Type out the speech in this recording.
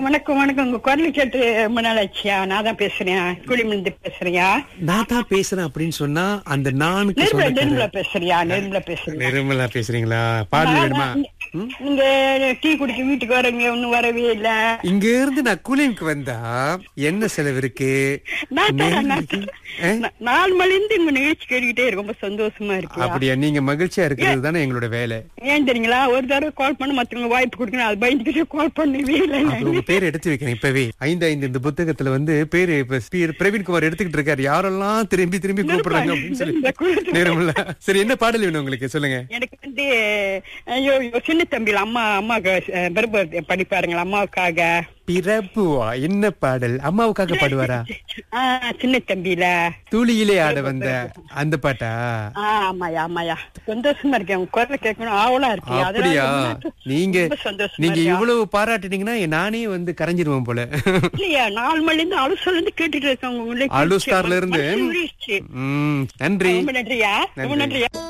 வணக்கம் வணக்கம் உங்க குரல் கேட்டு ரொம்ப நாள் ஆச்சியா நான் தான் பேசுறேன் குடிமிருந்து பேசுறியா நான் தான் பேசுறேன் அப்படின்னு சொன்னா அந்த நானுக்கு நிர்மலா சொந்தக்காரர். நிர்மலா பேசுறியா நிர்மலா பேசுறியா நிர்மலா பேசுறீங்களா பாடல் வேணுமா நான் நீங்க டீ குடிக்க வீட்டுக்கு வரீங்க ஒண்ணும் வரவே இல்ல இங்க இருந்து நான் கூலிங்க்கு வந்தா என்ன செலவு இருக்கு நான் தரேன், நான் நேரத்துக்கு- தரேன். ஆ? நா- நாலு மணில இருந்து உங்க நிகழ்ச்சி கேட்டுக்கிட்டே இருக்கு ரொம்ப சந்தோஷமா இருக்கு அப்படியா நீங்க மகிழ்ச்சியா இருக்கிறது தானே எங்களோட வேலை ஏன் தெரியுங்களா ஒரு தடவை கால் பண்ண மத்தவங்க வாய்ப்பு கொடுக்கணும் அது பயந்துக்கிட்டே கால் பண்ணவே இல்லை அப்புறம் உங்க பேர் எடுத்து வைக்கிறேன் இப்பவே ஐந்து ஐந்து இந்த புத்தகத்துல வந்து பேரு இப்ப ஸ்பீ- பிரவீன்குமார் எடுத்துக்கிட்டு இருக்காரு யாரெல்லாம் திரும்பி திரும்பி கூப்பிடுறாங்க அப்படின்னு சொல்லி நேரமில்ல சரி என்ன பாடல் வேணும் உங்களுக்கு சொல்லுங்க எனக்கு வந்து ஐயோ ஐயோ, சின்ன தம்பில அம்மா அம்மாவுக்கு அஹ், பிரபு படிப்பாருங்களா அம்மாவுக்காக பிரபுவா என்ன பாடல் அம்மாவுக்காக பாடுவாரா ஆ, சின்ன தம்பில தூளியிலே ஆட வந்த அந்த பாட்டா ஆ, ஆமாயா ஆமாயா சந்தோஷமா இருக்கேன் உங்க குரலை கேட்கணும் ஆவலா இருக்கு அதனால அப்படியா ரொம்ப நீங்க ரொம்ப சந்தோஷமா நீங்க இருக்கேன். இவ்வளவு பாராட்டினீங்கன்னா நானே வந்து கரைஞ்சிருவேன் போல இல்லையா நாலு மணில இருந்து அலுசல இருந்து கேட்டுட்டு இருக்கேன் உங்க நிகழ்ச்சி. அலுஸ்டார்ல இருந்து மனசு உருகிடுச்சு. ம் நன்றி ரொம்ப நன்றியா ரொம்ப நன்றி. நன்றியா